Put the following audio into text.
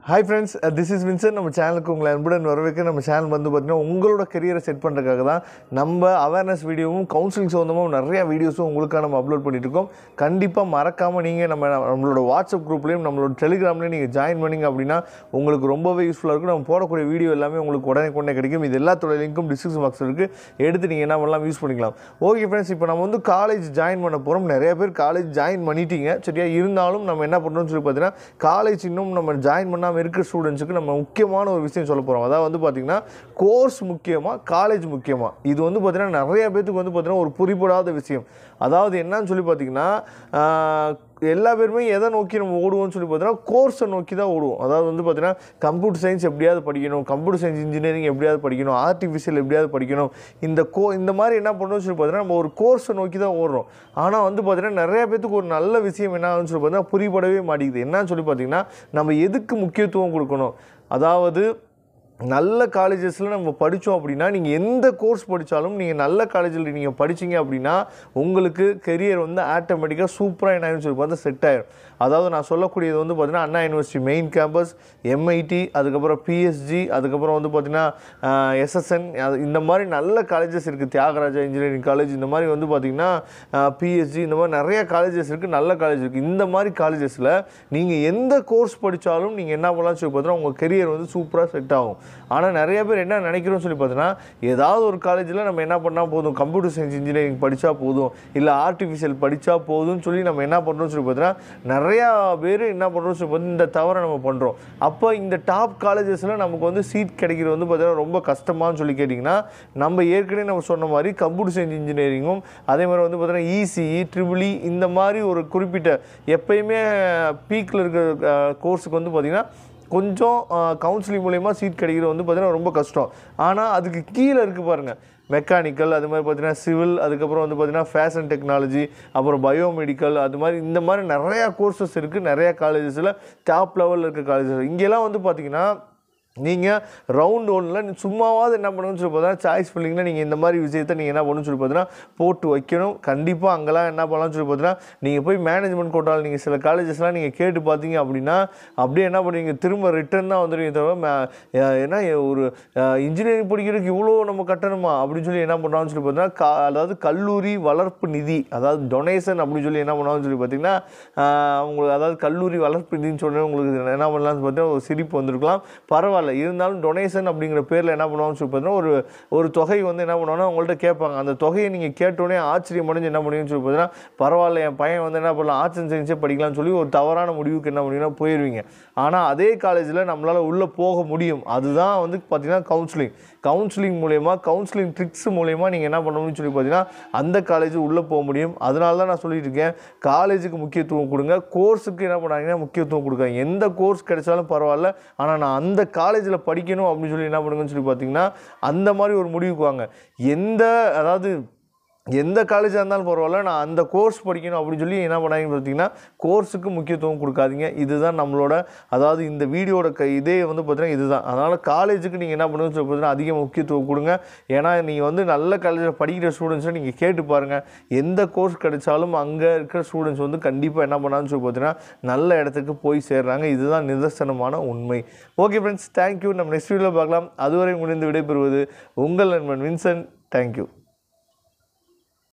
hi friends this is Vinson நம்ம சேனலுக்கு உங்களை அன்புடன் வரவேற்க நம்ம சேனல் வந்து பார்த்தீங்கன்னா உங்களோட கரியரை செட் பண்ணுறதுக்காக தான் நம்ம அவேர்னஸ் வீடியோவும் கவுன்சிலிங் சம்மந்தமாக நிறைய வீடியோஸும் உங்களுக்காக நம்ம அப்லோட் பண்ணிட்டு இருக்கோம் கண்டிப்பாக மறக்காமல் நீங்கள் நம்ம நம்மளோட வாட்ஸ்அப் குரூப்லேயும் நம்மளோட டெலிகிராம்லேயும் நீங்கள் ஜாயின் பண்ணிங்க அப்படின்னா உங்களுக்கு ரொம்பவே யூஸ்ஃபுல்லாக இருக்கும் நம்ம போடக்கூடிய வீடியோ எல்லாமே உங்களுக்கு உடனே உடனே கிடைக்கும் இது எல்லாத்தோட லிங்க்கும் டிஸ்கிரிப்ஷன் பாக்ஸ் இருக்குது எடுத்து நீங்கள் என்ன பண்ணலாம் யூஸ் பண்ணிக்கலாம் ஓகே ஃப்ரெண்ட்ஸ் இப்போ நம்ம வந்து காலேஜ் ஜாயின் பண்ண போகிறோம் நிறைய பேர் காலேஜ் ஜாயின் பண்ணிட்டீங்க சரியா இருந்தாலும் நம்ம என்ன பண்ணுறோம்னு சொல்லி பார்த்தீங்கன்னா காலேஜ் இன்னும் நம்ம ஜாயின் பண்ணாமல் இருக்கிற ஸ்டூடெண்ட்ஸுக்கு நம்ம முக்கியமான ஒரு விஷயம் சொல்ல போகிறோம் அதாவது வந்து பார்த்திங்கன்னா கோர்ஸ் முக்கியமாக காலேஜ் முக்கியமாக இது வந்து பார்த்திங்கன்னா நிறைய பேத்துக்கு வந்து பார்த்திங்கன்னா ஒரு புரிபடாத விஷயம் அதாவது என்னன்னு சொல்லி பார்த்திங்கன்னா ஆஹ், எல்லா பேருமே எதை நோக்கி நம்ம ஓடுவோம்னு சொல்லி பார்த்தீங்கன்னா கோர்ஸை நோக்கி தான் ஓடுவோம் அதாவது வந்து பார்த்தீங்கன்னா கம்ப்யூட்டர் சயின்ஸ் எப்படியாவது படிக்கணும் கம்ப்யூட்டர் சயின்ஸ் இன்ஜினியரிங் எப்படியாவது படிக்கணும் ஆர்டிஃபிஷியல் எப்படியாவது படிக்கணும் இந்த கோ இந்த மாதிரி என்ன பண்ணணும்னு சொல்லி பார்த்தீங்கன்னா நம்ம ஒரு கோர்ஸை நோக்கி தான் ஓடுறோம் ஆனால் வந்து பார்த்தீங்கன்னா நிறைய பேத்துக்கு ஒரு நல்ல விஷயம் என்ன ஆகுதுன்னு சொல்லி பார்த்தீங்கன்னா புரியப்படவே மாட்டேங்குது என்னன்னு சொல்லி பார்த்தீங்கன்னா நம்ம எதுக்கு முக்கியத்துவம் கொடுக்கணும் அதாவது நல்ல காலேஜஸில் நம்ம படித்தோம் அப்படின்னா நீங்கள் எந்த கோர்ஸ் படித்தாலும் நீங்கள் நல்ல காலேஜில் நீங்கள் படிச்சீங்க அப்படின்னா உங்களுக்கு கெரியர் வந்து ஆட்டோமேட்டிக்காக சூப்பராக என்ன ஆயிடும் சொல்லி பார்த்தா செட் ஆயிடும் அதாவது நான் சொல்லக்கூடியது வந்து பார்த்தீங்கன்னா Anna University main campus MIT அதுக்கப்புறம் பிஎஸ்ஜி அதுக்கப்புறம் வந்து பார்த்தீங்கன்னா எஸ்எஸ்என் இந்த மாதிரி நல்ல காலேஜஸ் இருக்குது தியாகராஜா இன்ஜினியரிங் காலேஜ் இந்த மாதிரி வந்து பார்த்தீங்கன்னா பிஎஸ்ஜி இந்த மாதிரி நிறைய காலேஜஸ் இருக்குது நல்ல காலேஜ் இருக்குது இந்த மாதிரி காலேஜஸில் நீங்கள் எந்த கோர்ஸ் படித்தாலும் நீங்கள் என்ன பண்ணலாம்னு சொல்லி பார்த்தீங்கன்னா உங்கள் கெரியர் வந்து சூப்பராக செட் ஆகும் ஆனால் நிறைய பேர் என்ன நினைக்கிறோம்னு சொல்லி பார்த்தீங்கன்னா ஏதாவது ஒரு காலேஜில் நம்ம என்ன பண்ணால் போதும் கம்ப்யூட்டர் சயின்ஸ் இன்ஜினியரிங் படித்தா போதும் இல்லை ஆர்டிஃபிஷியல் படித்தா போதும்னு சொல்லி நம்ம என்ன பண்ணுறோம்னு சொல்லி பார்த்தீங்கன்னா நிறையா பேர் என்ன பண்ணுறோம்னு சொல்லி பார்த்தீங்கன்னா இந்த தவறை நம்ம பண்ணுறோம் அப்போ இந்த டாப் காலேஜஸில் நமக்கு வந்து சீட் கிடைக்கிறது வந்து பார்த்தீங்கன்னா ரொம்ப கஷ்டமான்னு சொல்லி கேட்டிங்கன்னா நம்ம ஏற்கனவே நம்ம சொன்ன மாதிரி கம்ப்யூட்டர் சயின்ஸ் இன்ஜினியரிங்கும் அதே மாதிரி வந்து பார்த்தீங்கன்னா இசிஇ ட்ரிபிளி இந்த மாதிரி ஒரு குறிப்பிட்ட எப்பயுமே பீக்கில் இருக்கிற கோர்ஸுக்கு வந்து பார்த்திங்கன்னா கொஞ்சம் கவுன்சிலிங் மூலயமா சீட் கிடைக்கிறது வந்து பார்த்திங்கன்னா ரொம்ப கஷ்டம் ஆனால் அதுக்கு கீழே இருக்குது பாருங்கள் மெக்கானிக்கல் அது மாதிரி பார்த்தீங்கன்னா சிவில் அதுக்கப்புறம் வந்து பார்த்தீங்கன்னா ஃபேஷன் டெக்னாலஜி அப்புறம் பயோமெடிக்கல் அது மாதிரி இந்த மாதிரி நிறையா கோர்சஸ் இருக்குது நிறையா காலேஜஸில் டாப் லெவலில் இருக்க காலேஜஸ் இங்கெல்லாம் வந்து பார்த்தீங்கன்னா நீங்கள் ரவுண்ட் ஒன்னில் சும்மாவாவது என்ன பண்ணணும்னு சொல்லி பார்த்தீங்கன்னா சாய்ஸ் ஃபில்லிங்கில் நீங்கள் இந்த மாதிரி விஷயத்தை நீங்கள் என்ன பண்ணணும்னு சொல்லி பார்த்தீங்கன்னா போட்டு வைக்கணும் கண்டிப்பாக அங்கெல்லாம் என்ன பண்ணலாம்னு சொல்லி பார்த்தீங்கன்னா நீங்கள் போய் மேனேஜ்மெண்ட் கோட்டால் நீங்கள் சில காலேஜஸ்லாம் நீங்கள் கேட்டு பார்த்தீங்க அப்படின்னா அப்படியே என்ன பண்ணுவீங்க திரும்ப ரிட்டர்ன் தான் வந்துடுவீங்க தவிர மே- அஹ் ஏன்னா ஒரு இன்ஜினியரிங் படிக்கிறதுக்கு இவ்வளோ நம்ம கட்டணுமா அப்படின்னு சொல்லி என்ன பண்ணுறாங்கன்னு சொல்லி பார்த்தீங்கன்னா கா அதாவது கல்லூரி வளர்ப்பு நிதி அதாவது டொனேஷன் அப்படின்னு சொல்லி என்ன பண்ணுவாங்கன்னு சொல்லி பார்த்தீங்கன்னா ஆஹ் அவங்களுக்கு அதாவது கல்லூரி வளர்ப்பு நிதின்னு சொன்னே உங்களுக்கு இது என்ன பண்ணலாம்னு பார்த்தீங்கன்னா ஒரு சிரிப்பு வந்திருக்கலாம் பரவாயில்ல இருந்தாலும் டொனேஷன் அப்படிங்கிற பேரில் என்ன பண்ணுவாங்கன்னு சொல்லி பார்த்தீங்கன்னா ஒரு ஒரு தொகை வந்து என்ன பண்ணுவாங்கன்னா உங்கள்கிட்ட கேட்பாங்க அந்த தொகையை நீங்கள் கேட்டோடனே ஆச்சரியம் அடைஞ்சு என்ன பண்ணுவீங்கன்னு சொல்லி பார்த்தீங்கன்னா பரவாயில்ல என் பையன் வந்து என்ன பண்ணலாம் ஆர்ட்ஸ் அண்ட் சயின்ஸே படிக்கலாம்னு சொல்லி ஒரு தவறான முடிவுக்கு என்ன பண்ணுவீங்கன்னா போயிடுவீங்க ஆனால் அதே காலேஜில் நம்மளால் உள்ளே போக முடியும் அதுதான் வந்து பார்த்தீங்கன்னா கவுன்சிலிங் கவுன்சிலிங் மூலயமா கவுன்சிலிங் ட்ரிக்ஸ் மூலயமா நீங்கள் என்ன பண்ணணும்னு சொல்லி பார்த்தீங்கன்னா அந்த காலேஜ் உள்ளே போக முடியும் அதனால தான் நான் சொல்லிட்டு இருக்கேன் காலேஜுக்கு முக்கியத்துவம் கொடுங்க கோர்ஸுக்கு என்ன பண்ணாங்கன்னா முக்கியத்துவம் கொடுக்காங்க எந்த கோர்ஸ் கிடைச்சாலும் பரவாயில்ல ஆனால் நான் அந்த காலேஜில் படிக்கணும் அப்படின்னு சொல்லி என்ன பண்ணுங்கன்னு சொல்லி பார்த்தீங்கன்னா அந்த மாதிரி ஒரு முடிவுக்கு வாங்க எந்த அதாவது எந்த காலேஜாக இருந்தாலும் பரவாயில்ல நான் அந்த கோர்ஸ் படிக்கணும் அப்படின்னு சொல்லி என்ன பண்ணாங்கன்னு பார்த்தீங்கன்னா கோர்ஸுக்கு முக்கியத்துவம் கொடுக்காதீங்க இதுதான் நம்மளோட அதாவது இந்த வீடியோட க இதே வந்து பார்த்தீங்கன்னா இதுதான் அதனால் காலேஜுக்கு நீங்கள் என்ன பண்ணுங்கன்னு சொல்லி பார்த்தீங்கன்னா அதிக முக்கியத்துவம் கொடுங்க ஏன்னா நீங்கள் வந்து நல்ல காலேஜில் படிக்கிற ஸ்டூடெண்ட்ஸை நீங்கள் கேட்டு பாருங்கள் எந்த கோர்ஸ் கிடைச்சாலும் அங்கே இருக்கிற ஸ்டூடெண்ட்ஸ் வந்து கண்டிப்பாக என்ன பண்ணான்னு சொல்லி பார்த்தீங்கன்னா நல்ல இடத்துக்கு போய் சேர்றாங்க இதுதான் நிதர்சனமான உண்மை ஓகே ஃப்ரெண்ட்ஸ் தேங்க்யூ நம்ம நெக்ஸ்ட் வீடியோவில் பார்க்கலாம் அதுவரை முடிந்து விடைபெறுவது உங்கள் நண்பன் வின்சன் தேங்க்யூ